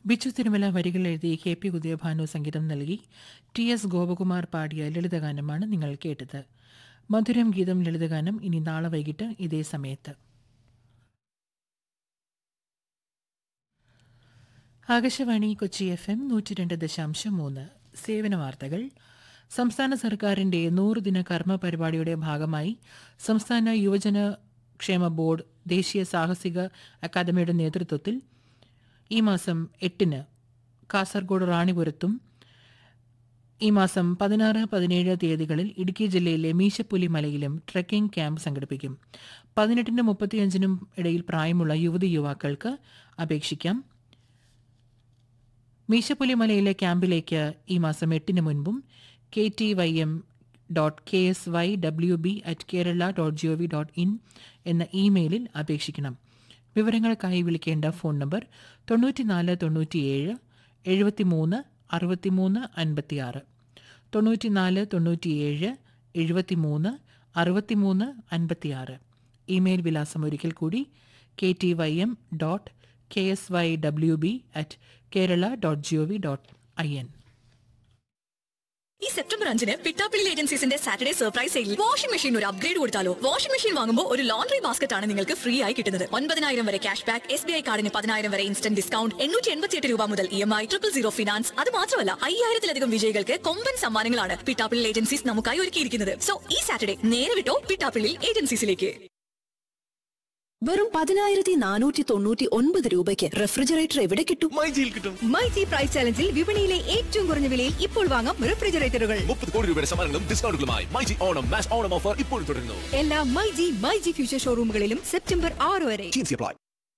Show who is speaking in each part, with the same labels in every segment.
Speaker 1: ബിച്ചു തിരുമല വരികൾ എഴുതി K P Udayabhanu സംഗീതം നൽകി ടി എസ് ഗോപകുമാർ പാടിയ ലളിതഗാനമാണ് നിങ്ങൾ കേട്ടത് മധുരം ഗീതം ലളിതഗാനം ഇനി നാളെ വൈകിട്ട് ഇതേ സമയത്ത് ആകാശവാണി കൊച്ചി എഫ് എം നൂറ്റി രണ്ട് ദശാംശം മൂന്ന് സേവന വാർത്തകൾ സംസ്ഥാന സർക്കാരിന്റെ നൂറുദിന കർമ്മ പരിപാടിയുടെ ഭാഗമായി സംസ്ഥാന യുവജന ക്ഷേമ ബോർഡ് ദേശീയ സാഹസിക അക്കാദമിയുടെ നേതൃത്വത്തിൽ ഈ മാസം എട്ടിന് കാസർഗോഡ് റാണിപുരത്തും ഈ മാസം പതിനാറ് പതിനേഴ് തീയതികളിൽ ഇടുക്കി ജില്ലയിലെ മീശപ്പുലി മലയിലും ട്രെക്കിംഗ് ക്യാമ്പ് സംഘടിപ്പിക്കും പതിനെട്ടിനും മുപ്പത്തിയഞ്ചിനും ഇടയിൽ പ്രായമുള്ള യുവതി യുവാക്കൾക്ക് അപേക്ഷിക്കാം മീശപ്പുലി മലയിലെ ക്യാമ്പിലേക്ക് ഈ മാസം എട്ടിന് മുൻപും K T Y M dot K S Y W B at Kerala dot G O V dot in എന്ന ഇമെയിലിൽ അപേക്ഷിക്കണം വിവരങ്ങൾക്കായി വിളിക്കേണ്ട ഫോൺ നമ്പർ തൊണ്ണൂറ്റിനാല് തൊണ്ണൂറ്റിയേഴ് എഴുപത്തിമൂന്ന് അറുപത്തിമൂന്ന് അൻപത്തിയാറ് തൊണ്ണൂറ്റിനാല് തൊണ്ണൂറ്റിയേഴ് എഴുപത്തിമൂന്ന് അറുപത്തിമൂന്ന് അൻപത്തിയാറ് ഇമെയിൽ വിലാസം ഒരിക്കൽ കൂടി K T Y M dot K S Y W B at Kerala dot G O V dot I N
Speaker 2: ഈ സെപ്റ്റംബർ അഞ്ചിന് പിട്ടാപ്പിള്ളി ഏജൻസീസിന്റെ സാറ്റർഡേ സർപ്രൈസ് സെയിലിൽ വാഷിംഗ് മെഷീൻ ഒരു അപ്ഗ്രേഡ് കൊടുത്താലോ വാഷിംഗ് മെഷീൻ വാങ്ങുമ്പോൾ ഒരു ലോണ്ടറി ബാസ്ക്കറ്റ് ആണ് നിങ്ങൾക്ക് ഫ്രീ ആയി കിട്ടുന്നത് ഒൻപതിനായിരം വരെ cash back S B I കാർഡിന് പതിനായിരം വരെ ഇൻസ്റ്റന്റ് ഡിസ്കൗണ്ട് എണ്ണൂറ്റി എൺപത്തിയെട്ട് രൂപ മുതൽ E M I triple zero finance അത് മാത്രമല്ല അയ്യായിരത്തിലധികം വിജയികൾക്ക് കൊമ്പൻ സമ്മാനങ്ങളാണ് പിട്ടാപ്പിള്ളി ഏജൻസീസ് നമുക്കായി ഒരുക്കിയിരിക്കുന്നത് സോ ഈ സാറ്റർഡേ നേരെ വിട്ടോ പിട്ടാപ്പിള്ളി ഏജൻസീസിലേക്ക്
Speaker 3: വെറും പതിനായിരത്തി നാനൂറ്റി തൊണ്ണൂറ്റി ഒൻപത് രൂപയ്ക്ക് റെഫ്രിജറേറ്റർ എവിടെ കിട്ടും
Speaker 4: മൈജിയിൽ കിട്ടും
Speaker 5: മൈജി പ്രൈസ് ചലഞ്ചിൽ വിപണിയിലെ ഏറ്റവും കുറഞ്ഞ വിലയിൽ ഇപ്പോൾ വാങ്ങാം റെഫ്രിജറേറ്ററുകൾ
Speaker 4: മുപ്പത് കോടി രൂപയുടെ സമ്മാനങ്ങളും ഡിസ്കൗണ്ടുകളുമായി മൈജി ഓണം മാസ് ഓണം ഓഫർ ഇപ്പോഴും തുടരുന്നു
Speaker 5: എല്ലാ മൈജി മൈജി ഫ്യൂച്ചർ ഷോറൂമുകളിലും സെപ്റ്റംബർ ആറ് വരെ
Speaker 4: അപ്ലൈ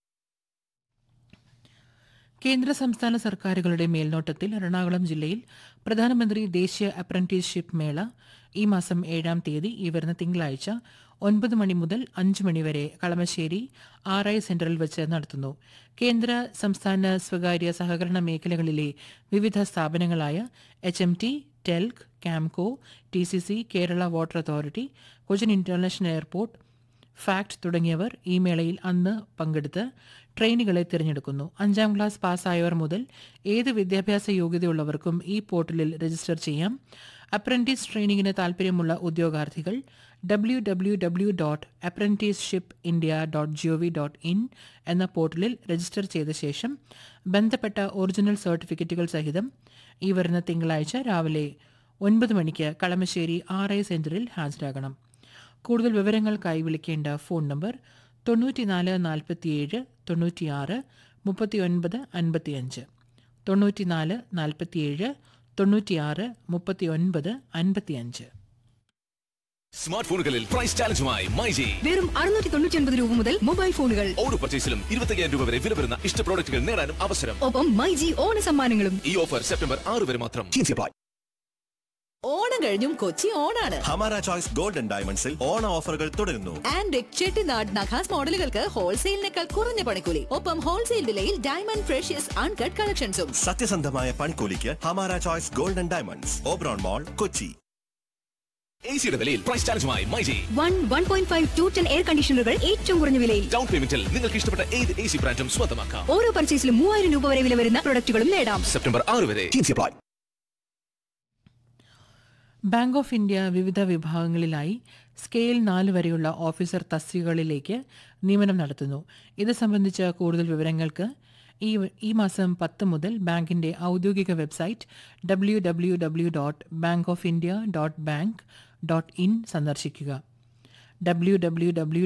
Speaker 1: കേന്ദ്ര സംസ്ഥാന സർക്കാരുകളുടെ മേൽനോട്ടത്തിൽ എറണാകുളം ജില്ലയിൽ പ്രധാനമന്ത്രി ദേശീയ അപ്രന്റീസ്ഷിപ്പ് മേള ഈ മാസം ഏഴാം തീയതി ഈ വരുന്ന തിങ്കളാഴ്ച ഒൻപത് മണി മുതൽ അഞ്ച് മണി വരെ കളമശ്ശേരി ആർ ഐ സെന്ററിൽ വെച്ച് നടത്തുന്നു കേന്ദ്ര സംസ്ഥാന സ്വകാര്യ സഹകരണ മേഖലകളിലെ വിവിധ സ്ഥാപനങ്ങളായ H M T TELK KAMCO T C C Kerala water authority Cochin international airport FACT തുടങ്ങിയവർ ഈ മേളയിൽ അന്ന് പങ്കെടുത്ത് ട്രെയിനുകളെ തിരഞ്ഞെടുക്കുന്നു അഞ്ചാം ക്ലാസ് പാസ്സായവർ മുതൽ ഏത് വിദ്യാഭ്യാസ യോഗ്യതയുള്ളവർക്കും ഈ പോർട്ടലിൽ രജിസ്റ്റർ ചെയ്യാം അപ്രന്റീസ് ട്രെയിനിങ്ങിന് താൽപ്പര്യമുള്ള ഉദ്യോഗാർത്ഥികൾ W W W dot apprenticeship India dot G O V dot in എന്ന പോർട്ടലിൽ രജിസ്റ്റർ ചെയ്ത ശേഷം ബന്ധപ്പെട്ട ഒറിജിനൽ സർട്ടിഫിക്കറ്റുകൾ സഹിതം ഈ വരുന്ന തിങ്കളാഴ്ച രാവിലെ ഒൻപത് മണിക്ക് കളമശ്ശേരി ആർ ഐ സെന്ററിൽ ഹാജരാകണം കൂടുതൽ വിവരങ്ങൾക്കായി വിളിക്കേണ്ട ഫോൺ നമ്പർ തൊണ്ണൂറ്റിനാല് നാൽപ്പത്തിയേഴ് തൊണ്ണൂറ്റിയാറ് മുപ്പത്തിയൊൻപത് അൻപത്തിയഞ്ച് തൊണ്ണൂറ്റിനാല് നാൽപ്പത്തിയേഴ് തൊണ്ണൂറ്റിയാറ് മുപ്പത്തിയൊൻപത് അൻപത്തിയഞ്ച്
Speaker 4: സ്മാർട്ട് ഫോണുകളിൽ പ്രൈസ് ചാലഞ്ചുമായി മൈജി
Speaker 5: വെറും അറുന്നൂറ്റി തൊണ്ണൂറ്റി ഒൻപത് രൂപ മുതൽ മൊബൈൽ ഫോണുകൾ
Speaker 4: ഓരോ പർച്ചേസിലും ഇരുപത്തയ്യായിരം രൂപ വരെ വില വരുന്ന ഇഷ്ട പ്രോഡക്റ്റുകൾ നേടാനും അവസരം
Speaker 5: ഒപ്പം മൈജി ഓണ സമ്മാനങ്ങളും
Speaker 4: ഈ ഓഫർ സെപ്റ്റംബർ ആറ് വരെ മാത്രം അപ്ലൈ
Speaker 3: ഓണം കഴിഞ്ഞും കൊച്ചി ഓണാണ്
Speaker 6: ഹമാര ചോയ്സ് ഗോൾഡൻ ഡയമണ്ട്സിൽ ഓണ ഓഫറുകൾ തുടരുന്നു
Speaker 3: ആൻഡ് ചെട്ടിനാട് നഖാസ് മോഡലുകൾക്ക് ഹോൾസെയിലിനേക്കാൾ കുറഞ്ഞ പണിക്കൂലി ഒപ്പം ഹോൾസെയിൽ വിലയിൽ ഡയമണ്ട് ഫ്രഷ്യസ് അൺകട്ട് കളക്ഷൻസും
Speaker 6: സത്യസന്ധമായ പണിക്കൂലിക്ക് Hamara choice golden diamonds Oberon mall Kochi
Speaker 4: A സിയുടെ വിലയിൽ പ്രൈസ് ചാലഞ്ചുമായി myG
Speaker 5: one one point five to ten air കണ്ടീഷണറുകൾ ഏറ്റവും കുറഞ്ഞ വിലയിൽ
Speaker 4: ഡൗൺ പേയ്മെന്റിൽ നിങ്ങൾക്ക് ഇഷ്ടപ്പെട്ട ഏത് എ സി ബ്രാൻഡും സ്വന്തമാക്കാം
Speaker 5: ഓരോ പർച്ചേസിലും മൂവായിരം രൂപ വരെ വില വരുന്ന പ്രൊഡക്റ്റുകളും നേടാം
Speaker 4: സെപ്റ്റംബർ ആറ് വരെ അപ്ലൈ
Speaker 1: ബാങ്ക് ഓഫ് ഇന്ത്യ വിവിധ വിഭാഗങ്ങളിലായി സ്കെയിൽ നാല് വരെയുള്ള ഓഫീസർ തസ്തികകളിലേക്ക് നിയമനം നടത്തുന്നു ഇത് സംബന്ധിച്ച കൂടുതൽ വിവരങ്ങൾക്ക് ഈ ഈ മാസം പത്ത് മുതൽ ബാങ്കിന്റെ ഔദ്യോഗിക website W W W dot bank of India dot bank dot in സന്ദർശിക്കുക ഡബ്ല്യു ഡബ്ല്യു ഡബ്ല്യു